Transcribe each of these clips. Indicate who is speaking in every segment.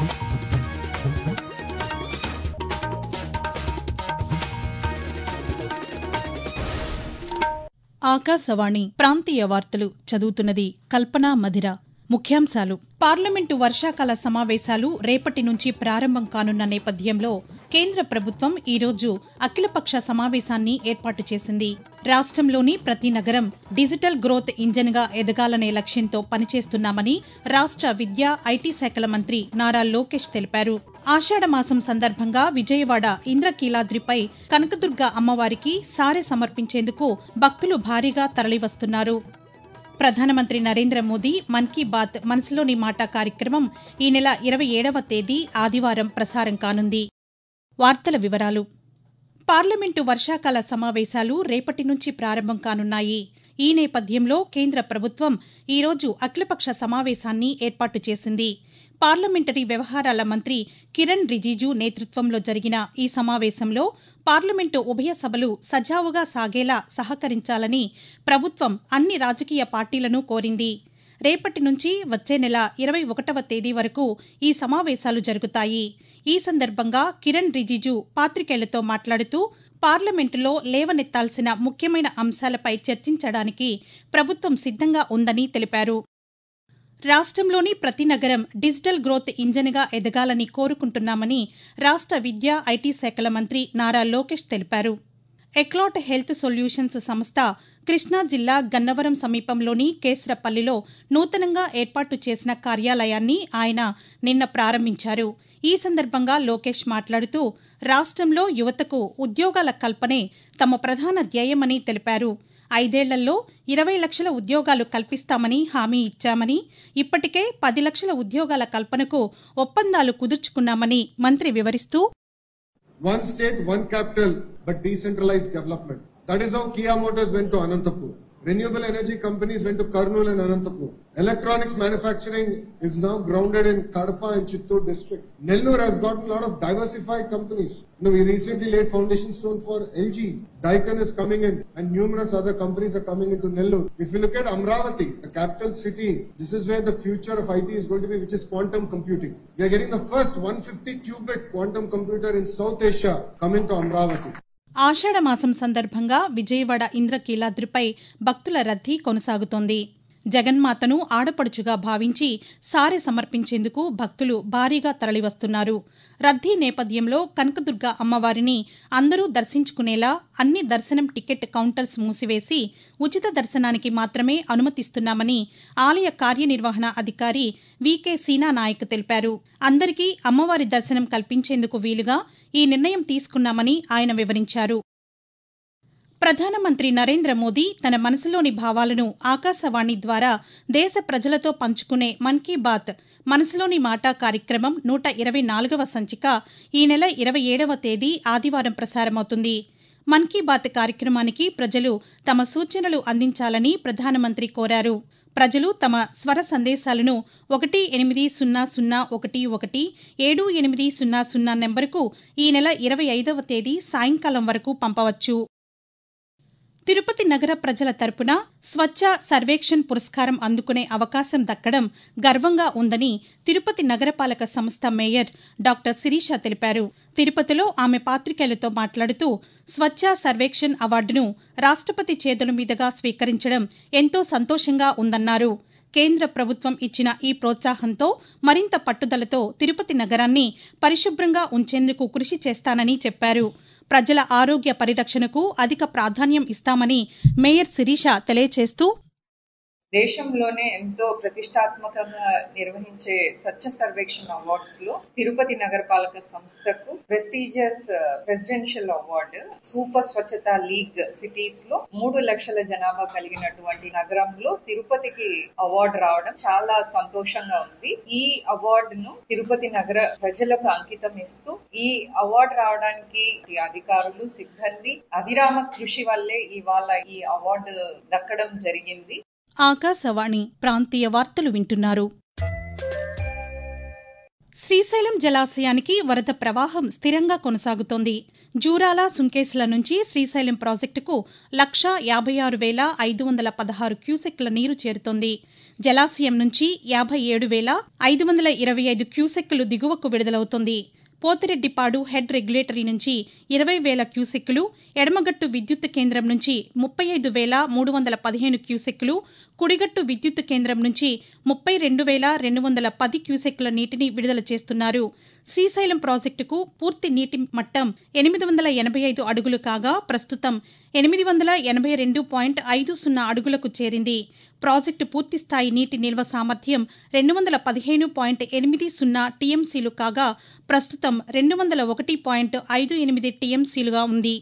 Speaker 1: ఆకాశవాణి ప్రాంతీయ వార్తలు చదువుతున్నది కల్పనా మధిర ముఖ్యాంశాలు పార్లమెంటు వర్షాకాల సమావేశాలు రేపటి నుంచి ప్రారంభం కానున్న నేపథ్యంలో కేంద్ర ప్రభుత్వం ఈరోజు అఖిలపక్ష సమావేశాన్ని ఏర్పాటు చేసింది రాష్ట్రంలోని ప్రతి నగరం డిజిటల్ గ్రోత్ ఇంజన్గా ఎదగాలనే లక్ష్యంతో పనిచేస్తున్నామని రాష్ట్ర విద్యా ఐటీ శాఖల మంత్రి నారా లోకేష్ తెలిపారు ఆషాఢమాసం సందర్భంగా విజయవాడ ఇంద్రకీలాద్రిపై కనకదుర్గ అమ్మవారికి సారె సమర్పించేందుకు భక్తులు భారీగా తరలివస్తున్నారు ప్రధానమంత్రి నరేంద్ర మోదీ మన్ కీ బాత్ మనసులోని మాట కార్యక్రమం ఈ నెల ఇరవై ఏడవ తేదీ ఆదివారం ప్రసారం కానుంది వార్తల వివరాలు పార్లమెంటు వర్షాకాల సమావేశాలు రేపటి నుంచి ప్రారంభం కానున్నాయి ఈ నేపథ్యంలో కేంద్ర ప్రభుత్వం ఈరోజు అఖిలపక్ష సమావేశాన్ని ఏర్పాటు చేసింది పార్లమెంటరీ వ్యవహారాల మంత్రి కిరణ్ రిజిజు నేతృత్వంలో జరిగిన ఈ సమావేశంలో పార్లమెంటు ఉభయ సభలు సజావుగా సాగేలా సహకరించాలని ప్రభుత్వం అన్ని రాజకీయ పార్టీలను కోరింది రేపటి నుంచి వచ్చే నెల ఇరవై ఒకటవ తేదీ వరకు ఈ సమావేశాలు జరుగుతాయి ఈ సందర్భంగా కిరణ్ రిజిజు పాత్రికేయులతో మాట్లాడుతూ పార్లమెంటులో లేవనెత్తాల్సిన ముఖ్యమైన అంశాలపై చర్చించడానికి ప్రభుత్వం సిద్ధంగా ఉందని తెలిపారు రాష్ట్రంలోని ప్రతి నగరం డిజిటల్ గ్రోత్ ఇంజన్గా ఎదగాలని కోరుకుంటున్నామని రాష్ట్ర విద్యా ఐటీ శాఖల మంత్రి నారా లోకేష్ తెలిపారు ఎక్లాట్ హెల్త్ సొల్యూషన్స్ సంస్థ కృష్ణా జిల్లా గన్నవరం సమీపంలోని కేసరపల్లిలో నూతనంగా ఏర్పాటు చేసిన కార్యాలయాన్ని ఆయన నిన్న ప్రారంభించారు ఈ సందర్భంగా లోకేష్ మాట్లాడుతూ రాష్ట్రంలో యువతకు ఉద్యోగాల కల్పనే తమ ప్రధాన ధ్యేయమని తెలిపారు ఐదేళ్లలో ఇరవై లక్షల ఉద్యోగాలు కల్పిస్తామని హామీ ఇచ్చామని ఇప్పటికే పది లక్షల ఉద్యోగాల కల్పనకు ఒప్పందాలు కుదుర్చుకున్నామని మంత్రి వివరిస్తూ
Speaker 2: One state, one capital, but decentralized development. That is how Kia Motors went to Anantapur. Renewable energy companies went to Kurnool and Anantapur. Electronics manufacturing is now grounded in Kadapa and Chittur district. Nellore has gotten a lot of diversified companies. You know, we recently laid foundation stone for LG. Daikin is coming in and numerous other companies are coming into Nellore. If you look at Amravati, the capital city, this is where the future of IT is going to be, which is quantum computing. We are getting the first 150 qubit quantum computer in South Asia coming to Amravati.
Speaker 1: ఆషాఢమాసం సందర్భంగా విజయవాడ ఇంద్రకీలాద్రిపై భక్తుల రద్దీ కొనసాగుతోంది జగన్మాతను ఆడపడుచుగా భావించి సారె సమర్పించేందుకు భక్తులు భారీగా తరలివస్తున్నారు రద్దీ నేపథ్యంలో కనకదుర్గ అమ్మవారిని అందరూ దర్శించుకునేలా అన్ని దర్శనం టికెట్ కౌంటర్స్ మూసివేసి ఉచిత దర్శనానికి మాత్రమే అనుమతిస్తున్నామని ఆలయ కార్యనిర్వహణ అధికారి వికే సీనా నాయక్ తెలిపారు అందరికీ అమ్మవారి దర్శనం కల్పించేందుకు వీలుగా ఈ నిర్ణయం తీసుకున్నామని ఆయన వివరించారు ప్రధానమంత్రి నరేంద్ర మోదీ తన మనసులోని భావాలను ఆకాశవాణి ద్వారా దేశ ప్రజలతో పంచుకునే మన్ కీ బాత్ మనసులోని మాట కార్యక్రమం నూట ఇరవై నాలుగవ సంచిక ఈ నెల ఇరవై ఏడవ తేదీ ఆదివారం ప్రసారమవుతుంది మన్ కీ బాత్ కార్యక్రమానికి ప్రజలు తమ సూచనలు అందించాలని ప్రధానమంత్రి కోరారు ప్రజలు తమ స్వర సందేశాలను ఒకటి ఎనిమిది సున్నా సున్నా ఒకటి ఒకటి ఏడు ఎనిమిది సున్నా సున్నా నెంబరుకు ఈ నెల ఇరవై ఐదవ తేదీ సాయంకాలం వరకు పంపవచ్చు తిరుపతి నగర ప్రజల తరపున స్వచ్ఛ సర్వేక్షణ్ పురస్కారం అందుకునే అవకాశం దక్కడం గర్వంగా ఉందని తిరుపతి నగరపాలక సంస్థ మేయర్ డాక్టర్ శిరీష తెలిపారు తిరుపతిలో ఆమె పాత్రికేయులతో మాట్లాడుతూ స్వచ్ఛ సర్వేక్షణ్ అవార్డును రాష్ట్రపతి చేతుల మీదుగా స్వీకరించడం ఎంతో సంతోషంగా ఉందన్నారు కేంద్ర ప్రభుత్వం ఇచ్చిన ఈ ప్రోత్సాహంతో మరింత పట్టుదలతో తిరుపతి నగరాన్ని పరిశుభ్రంగా ఉంచేందుకు కృషి చేస్తానని చెప్పారు ప్రజల ఆరోగ్య పరిరక్షణకు అధిక ప్రాధాన్యం ఇస్తామని మేయర్ శిరీష తెలియచేస్తూ
Speaker 3: దేశంలోనే ఎంతో ప్రతిష్టాత్మకంగా నిర్వహించే స్వచ్ఛ సర్వేక్షణ అవార్డ్స్ లో తిరుపతి నగరపాలక సంస్థకు prestigious presidential award super Swachhata league cities లో మూడు లక్షల జనాభా కలిగినటువంటి నగరంలో తిరుపతికి అవార్డు రావడం చాలా సంతోషంగా ఉంది ఈ అవార్డును తిరుపతి నగర ప్రజలకు అంకితం ఇస్తూ ఈ అవార్డు రావడానికి అధికారులు సిబ్బంది అవిరామ కృషి వల్లే ఇవాళ ఈ అవార్డు దక్కడం జరిగింది
Speaker 1: ఆకాశవాణి ప్రాంతీయ వార్తలు వింటున్నారు శ్రీశైలం జలాశయానికి వరద ప్రవాహం స్థిరంగా కొనసాగుతోంది జూరాల సుంకేసుల నుంచి శ్రీశైలం ప్రాజెక్టుకు లక్ష యాభై ఆరు వేల ఐదు వందల పదహారు క్యూసెక్ల నీరు చేరుతోంది జలాశయం నుంచి యాభై ఏడు వేల ఐదు వందల ఇరవై ఐదు క్యూసెక్కులు దిగువకు విడుదలవుతోంది పోతిరెడ్డిపాడు హెడ్ రెగ్యులేటరీ నుంచి ఇరవై వేల క్యూసెక్కులు ఎడమగట్టు విద్యుత్ కేంద్రం నుంచి ముప్పై ఐదు వేల మూడు వందల పదిహేను క్యూసెక్కులు కుడిగట్టు విద్యుత్ కేంద్రం నుంచి ముప్పై రెండు వేల రెండు వందల పది క్యూసెక్కుల నీటిని విడుదల చేస్తున్నారు శ్రీశైలం ప్రాజెక్టుకు పూర్తి నీటి మట్టం ఎనిమిది వందల ఎనభై ఐదు అడుగులు కాగా ప్రస్తుతం ఎనిమిది వందల ఎనభై రెండు పాయింట్ ఐదు సున్నా అడుగులకు చేరింది ప్రాజెక్టు పూర్తిస్థాయి నీటి నిల్వ సామర్థ్యం రెండు వందల పదిహేను పాయింట్ ఎనిమిది సున్నా టీఎంసీలు కాగా ప్రస్తుతం రెండు వందల ఒకటి పాయింట్ ఐదు ఎనిమిది టీఎంసీలుగా ఉంది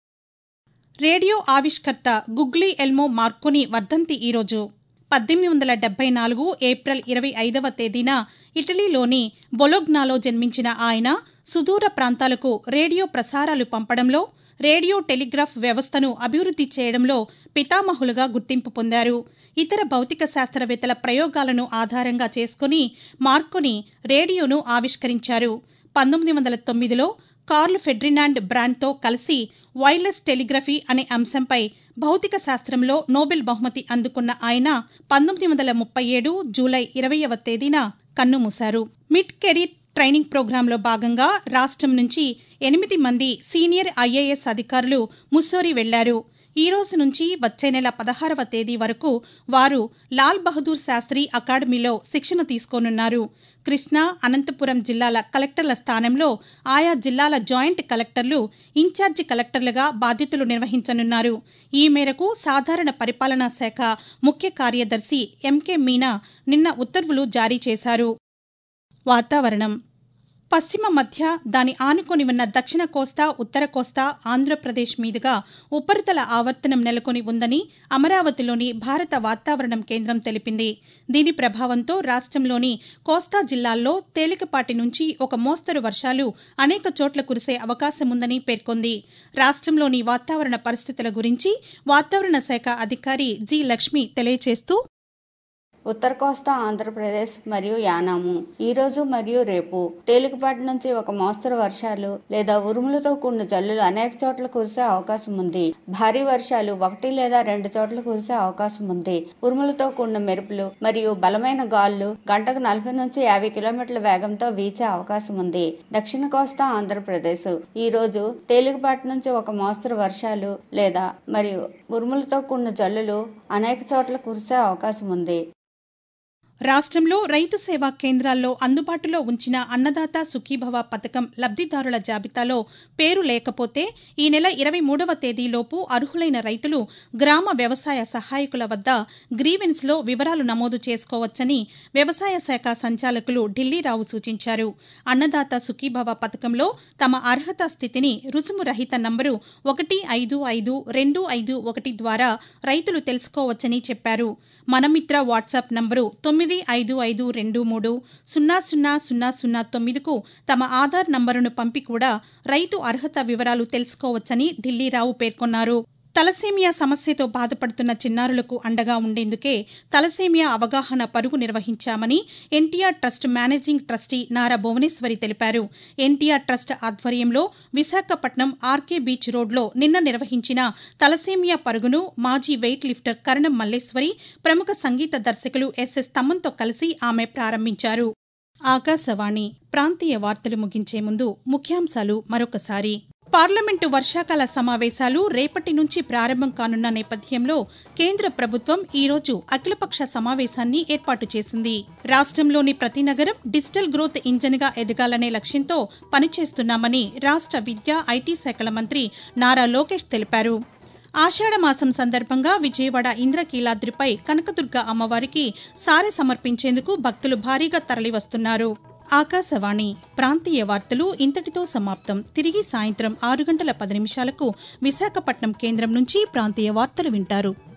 Speaker 1: రేడియో ఆవిష్కర్త గుగ్లీ ఎల్మో మార్కోని వర్ధంతి ఈరోజు పద్దెనిమిది వందల డెబ్బై నాలుగు ఏప్రిల్ ఇరవై ఐదవ తేదీన ఇటలీలోని బొలోగ్నాలో జన్మించిన ఆయన సుదూర ప్రాంతాలకు రేడియో ప్రసారాలు పంపడంలో రేడియో టెలిగ్రాఫ్ వ్యవస్థను అభివృద్ధి చేయడంలో పితామహులుగా గుర్తింపు పొందారు ఇతర భౌతిక శాస్త్రవేత్తల ప్రయోగాలను ఆధారంగా చేసుకుని మార్కోని రేడియోను ఆవిష్కరించారు పంతొమ్మిది వందల తొమ్మిదిలో కార్ల్ ఫెడ్రినాండ్ బ్రాండ్తో కలిసి వైర్లెస్ టెలిగ్రఫీ అనే అంశంపై భౌతిక శాస్త్రంలో నోబెల్ బహుమతి అందుకున్న ఆయన పంతొమ్మిది వందల ముప్పై ఏడు జూలై ఇరవయవ తేదీన కన్నుమూశారు మిడ్ కెరీర్ ట్రైనింగ్ ప్రోగ్రాంలో భాగంగా రాష్ట్రం నుంచి ఎనిమిది మంది సీనియర్ ఐఏఎస్ అధికారులు ముస్సోరి వెళ్లారు ఈ రోజు నుంచి వచ్చే నెల పదహారవ తేదీ వరకు వారు లాల్ బహదూర్ శాస్త్రి అకాడమీలో శిక్షణ తీసుకోనున్నారు కృష్ణా అనంతపురం జిల్లాల కలెక్టర్ల స్థానంలో ఆయా జిల్లాల జాయింట్ కలెక్టర్లు ఇన్ఛార్జి కలెక్టర్లుగా బాధ్యతలు నిర్వహించనున్నారు ఈ మేరకు సాధారణ పరిపాలనా శాఖ ముఖ్య కార్యదర్శి ఎంకే మీనా నిన్న ఉత్తర్వులు జారీ చేశారు వాతావరణం పశ్చిమ మధ్య దాని ఆనుకొని ఉన్న దక్షిణ కోస్తా ఉత్తర కోస్తా ఆంధ్రప్రదేశ్ మీదుగా ఉపరితల ఆవర్తనం నెలకొని ఉందని అమరావతిలోని భారత వాతావరణం కేంద్రం తెలిపింది దీని ప్రభావంతో రాష్ట్రంలోని కోస్తా జిల్లాల్లో తేలికపాటి నుంచి ఒక మోస్తరు వర్షాలు అనేక చోట్ల కురిసే అవకాశముందని పేర్కొంది రాష్ట్రంలోని వాతావరణ పరిస్థితుల గురించి వాతావరణ శాఖ అధికారి జి లక్ష్మి తెలియజేస్తూ
Speaker 4: ఉత్తర కోస్తా ఆంధ్రప్రదేశ్ మరియు యానాము ఈ రోజు మరియు రేపు తేలికపాటి నుంచి ఒక మోస్తరు వర్షాలు లేదా ఉరుములతో కూడిన జల్లులు అనేక చోట్ల కురిసే అవకాశం ఉంది భారీ వర్షాలు ఒకటి లేదా రెండు చోట్ల కురిసే అవకాశం ఉంది ఉరుములతో కూడిన మెరుపులు మరియు బలమైన గాలులు గంటకు నలభై నుంచి యాభై కిలోమీటర్ల వేగంతో వీచే అవకాశం ఉంది దక్షిణ కోస్తా ఆంధ్రప్రదేశ్ ఈ రోజు తేలికపాటి నుంచి ఒక మోస్తరు వర్షాలు లేదా మరియు ఉరుములతో కూడిన జల్లులు అనేక చోట్ల కురిసే అవకాశం ఉంది
Speaker 1: రాష్ట్రంలో రైతు సేవా కేంద్రాల్లో అందుబాటులో ఉంచిన అన్నదాత సుఖీభవ పథకం లబ్దిదారుల జాబితాలో పేరు లేకపోతే ఈ నెల ఇరవై మూడవ తేదీలోపు అర్హులైన రైతులు గ్రామ వ్యవసాయ సహాయకుల వద్ద గ్రీవెన్స్లో వివరాలు నమోదు చేసుకోవచ్చని వ్యవసాయ శాఖ సంచాలకులు ఢిల్లీరావు సూచించారు అన్నదాత సుఖీభవ పథకంలో తమ అర్హత స్థితిని రుసుము రహిత నంబరు ఒకటి ఐదు ఐదు రెండు ఐదు ఒకటి ద్వారా రైతులు తెలుసుకోవచ్చని చెప్పారు మనమిత్ర వాట్సాప్ నంబరు తొమ్మిది ఐదు ఐదు రెండు మూడు సున్నా సున్నా సున్నా సున్నా తొమ్మిదికు తమ ఆధార్ నంబరును పంపి కూడా రైతు అర్హత వివరాలు తెలుసుకోవచ్చని ఢిల్లీరావు పేర్కొన్నారు తలసేమియా సమస్యతో బాధపడుతున్న చిన్నారులకు అండగా ఉండేందుకే తలసేమియా అవగాహన పరుగు నిర్వహించామని NTR trust managing trustee Nara Bhuvaneswari తెలిపారు ఎన్టీఆర్ ట్రస్ట్ ఆధ్వర్యంలో విశాఖపట్నం ఆర్కే బీచ్ రోడ్లో నిన్న నిర్వహించిన తలసేమియా పరుగును మాజీ వెయిట్ లిఫ్టర్ కరణం మల్లేశ్వరి ప్రముఖ సంగీత దర్శకులు ఎస్ఎస్ తమ్మన్తో కలిసి ఆమె ప్రారంభించారు ఆకాశవాణి ప్రాంతీయ వార్తలు ముగించే ముందు ముఖ్యాంశాలు మరొకసారి పార్లమెంటు వర్షాకాల సమావేశాలు రేపటి నుంచి ప్రారంభం కానున్న నేపథ్యంలో కేంద్ర ప్రభుత్వం ఈరోజు అఖిలపక్ష సమావేశాన్ని ఏర్పాటు చేసింది రాష్ట్రంలోని ప్రతి నగరం డిజిటల్ గ్రోత్ ఇంజన్గా ఎదగాలనే లక్ష్యంతో పనిచేస్తున్నామని రాష్ట్ర విద్యా ఐటీ శాఖల మంత్రి నారా లోకేష్ తెలిపారు ఆషాఢమాసం సందర్భంగా విజయవాడ ఇంద్రకీలాద్రిపై కనకదుర్గ అమ్మవారికి సారె సమర్పించేందుకు భక్తులు భారీగా తరలివస్తున్నారు ఆకాశవాణి ప్రాంతీయ వార్తలు ఇంతటితో సమాప్తం తిరిగి సాయంత్రం ఆరు గంటల పది నిమిషాలకు విశాఖపట్నం కేంద్రం నుంచి ప్రాంతీయ వార్తలు వింటారు